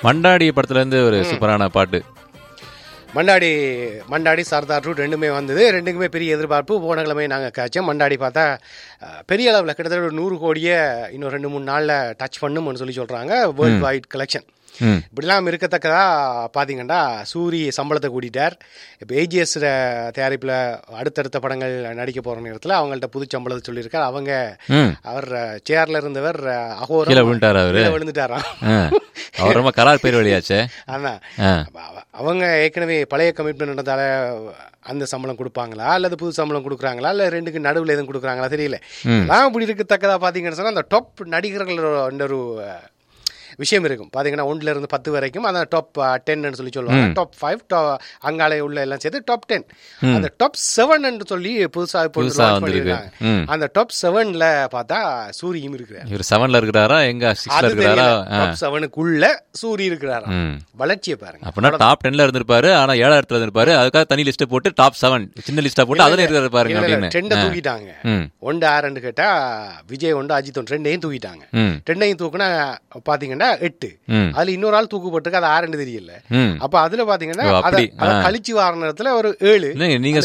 மண்டாடி படத்துல இருந்து ஒரு சூப்பரான பாட்டு மண்டாடி மண்டாடி சர்தார் டூ ரெண்டுமே வந்தது ரெண்டுக்குமே பெரிய எதிர்பார்ப்பு போன கிழமை நாங்கள் காய்ச்சோம் மண்டாடி பார்த்தா அஹ், பெரிய அளவில் கிட்டத்தட்ட ஒரு நூறு கோடியை இன்னும் ரெண்டு மூணு நாளில் டச் பண்ணும்னு சொல்லி சொல்கிறாங்க வேர்ல்ட் வைட் கலெக்ஷன் ம் இப்படிலாம் இருக்கத்தக்கதா பார்த்தீங்கன்னா சூரி சம்பளத்தை கூட்டிட்டார் இப்போ ஏஜிஎஸ் தயாரிப்பில் அடுத்தடுத்த படங்கள் நடிக்க போகிற நேரத்தில் அவங்கள்ட்ட புது சம்பளத்தை சொல்லியிருக்கார் அவங்க ம் அவர் சேர்ல இருந்தவர் அகோரம் கீழே விழுந்துட்டாரா அவரு? கீழே விழுந்துட்டாராம் ஆ. அவர் ரொம்ப கரார் பேர் வழியாச்சே அதான் ஆ அவ- அவங்க ஏற்கனவே பழைய கமிட்மெண்ட் நடந்தால அந்த சம்பளம் கொடுப்பாங்களா அல்லது புது சம்பளம் கொடுக்குறாங்களா இல்லை ரெண்டுக்கு நடுவில் எதுவும் கொடுக்குறாங்களா தெரியல நான் இப்படி இருக்கத்தக்கதா பார்த்தீங்கன்னு சொன்னால் அந்த டாப் நடிகர்களோட ஒரு அஹ், விஷயம் இருக்கும் பார்த்தீங்கன்னா ஒன்றுல இருந்து பத்து வரைக்கும் அந்த டாப் டென்னு சொல்லி சொல்லுவாங்க டாப் ஃபைவ் அங்காலே உள்ள எல்லாம் சேர்த்து டாப் டென் அந்த டாப் செவன் சொல்லி புதுசாக இப்போ புதுசா launch வந்திருக்கு. பண்ணியிருக்காங்க ம். அந்த டாப் செவன்ல பார்த்தா சூரியும் இருக்கிறார் இவர் செவன்ல இருக்கிறாரா எங்க சிக்ஸ்ல அது இருக்கிறாரா ஆ. டாப் செவனுக்குள்ள சூரி இருக்கிறாரா ம் வளர்ச்சியை பாருங்க அப்படின்னா டாப் டென்ல இருந்திருப்பாரு ஆனா ஏழாவது இடத்துல இருந்திருப்பாரு அதுக்காக தனி லிஸ்ட் போட்டு டாப் செவன் சின்ன லிஸ்டா போட்டு அதுல இருக்கிறாரு பாருங்க அப்படின்னு ட்ரெண்டை தூக்கிட்டாங்க ம் ஒன்று ஆறுன்னு கேட்டா விஜய் ஒன்று அஜித் ஒன்று ரெண்டையும் தூக்கிட்டாங்க ம் ரெண்டையும் தூக்குனா பாத்தீங்கன்னா எட்டு ம் அதுல இன்னொரு ஆள் தூக்குப்பட்டிருக்கு அது ஆறுன்னு தெரியல ம் அப்ப அதுல பாத்தீங்கன்னா ஓ, அதை அப்படி. அதை ஆ. கழிச்சு வார நேரத்துல ஒரு ஏழு இல்லைங்க நீங்க